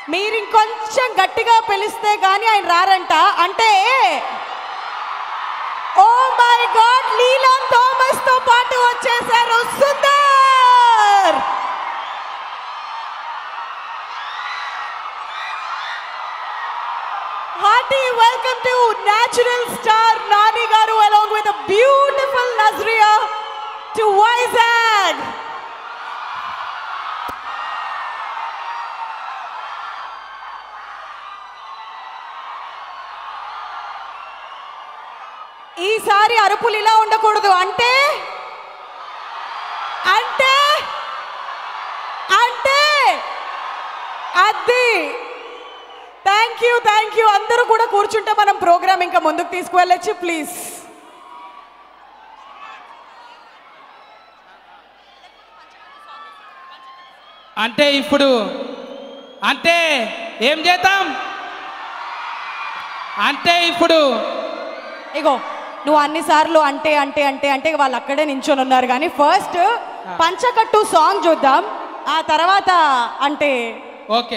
మీరు ఇంకొంచెం గట్టిగా పిలిస్తే గానీ ఆయన రారంట అంటే ఓ మై గాడ్ లీలాన్ థామస్ తో పాటు వచ్చేసారు Sundar hearty welcome to natural star Nani garu along with beautiful Nazriya to Vizag ఈసారి అరుపులు ఇలా ఉండకూడదు అంటే అంటే అంటే అది థ్యాంక్ యూ థ్యాంక్ యూ అందరూ కూడా కూర్చుంటే మనం ప్రోగ్రామ్ ఇంకా ముందుకు తీసుకువెళ్ళచ్చు ప్లీజ్ అంటే ఇప్పుడు అంటే ఏం చేద్దాం అంటే ఇప్పుడు ఇగో నువ్వు అన్ని సార్లు అంటే అంటే అంటే అంటే వాళ్ళు అక్కడే నించొని ఉన్నారు కానీ ఫస్ట్ పంచకట్టు సాంగ్ చూద్దాం ఆ తర్వాత అంటే ఓకే